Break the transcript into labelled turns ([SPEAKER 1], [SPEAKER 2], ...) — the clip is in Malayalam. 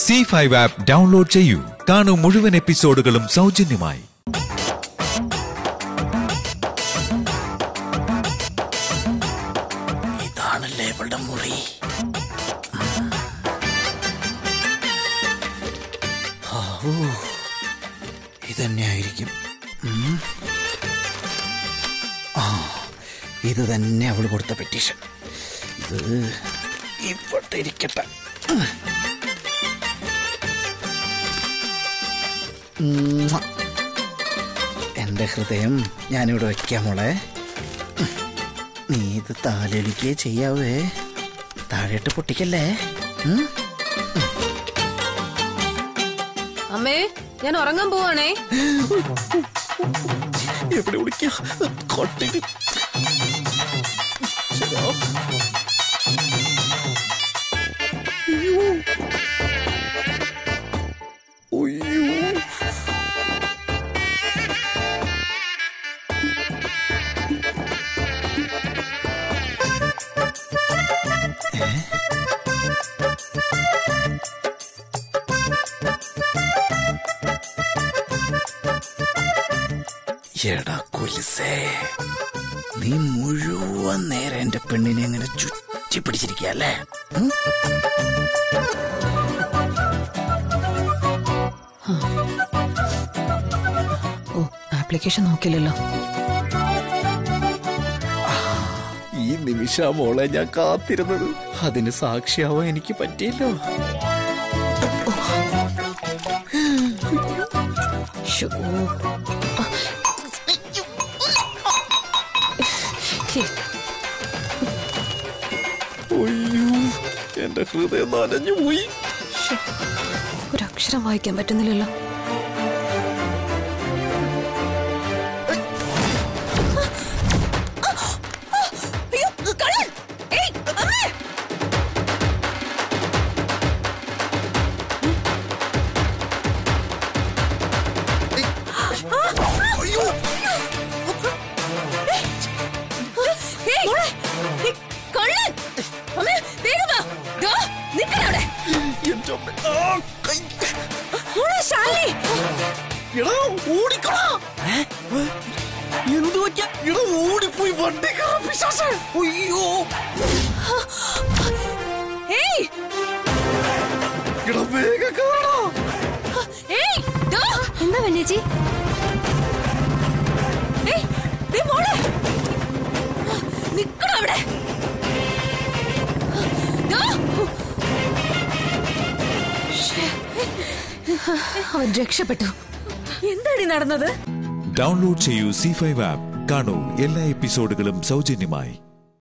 [SPEAKER 1] സി ഫൈവ് ആപ്പ് ഡൗൺലോഡ് ചെയ്യൂ കാണൂ മുഴുവൻ എപ്പിസോഡുകളും സൗജന്യമായി
[SPEAKER 2] ഇതാണല്ലേ ഇവളുടെ മുറി ഹാവൂ, ഇതന്നെയായിരിക്കും ഉം. ആ ഇത് തന്നെ അവൾ കൊടുത്ത പെറ്റീഷൻ ഇത് ഇവിടെ ഇരിക്കട്ടെ ഉം. എന്റെ ഹൃദയം ഞാനിവിടെ വെക്കാം മോളെ നീ ഇത് താലൊലിക്കേ ചെയ്യാവേ താഴെട്ട് പൊട്ടിക്കല്ലേ ഉം?
[SPEAKER 3] അമ്മേ ഞാൻ ഉറങ്ങാൻ പോവാണേ
[SPEAKER 2] എവിടെ വിളിക്കാ കൊട്ടിന് ശരാ. അയ്യോ. ഉയ്യോ. എടാ കുലിസേ നീ മുഴുവൻ നേരെ എന്റെ പെണ്ണിനെ ഇങ്ങനെ ചുറ്റി പിടിച്ചിരിക്കല്ലേ
[SPEAKER 3] ഓ ആപ്ലിക്കേഷൻ നോക്കില്ലല്ലോ
[SPEAKER 2] ഈ നിമിഷ മോളെ ഞാൻ കാത്തിരുന്നത് അതിന് സാക്ഷിയാവാൻ എനിക്ക് പറ്റിയല്ലോ
[SPEAKER 3] ശ്ശോ. ആ. ഹേ,
[SPEAKER 2] അയ്യോ എന്റെ ഹൃദയം നനഞ്ഞു പോയി
[SPEAKER 3] ശ്ശോ. ഒരു അക്ഷരം വായിക്കാൻ പറ്റുന്നില്ലല്ലോ
[SPEAKER 2] എന്റെ അമ്മ. ആ, കൈ. എടാ ഓടിക്കടാ എന്ത് പറ്റിയ എടാ ഓടിപ്പോയി വണ്ടി കയറാൻ പിശാചേ. അയ്യോ എടാ വേഗം കയറടാ
[SPEAKER 3] എന്താ വന്യജി അവൻ രക്ഷപ്പെട്ടു
[SPEAKER 4] എന്താടി നടന്നത്
[SPEAKER 1] ഡൗൺലോഡ് ചെയ്യൂ സി ഫൈവ് ആപ്പ് കാണൂ എല്ലാ എപ്പിസോഡുകളും സൗജന്യമായി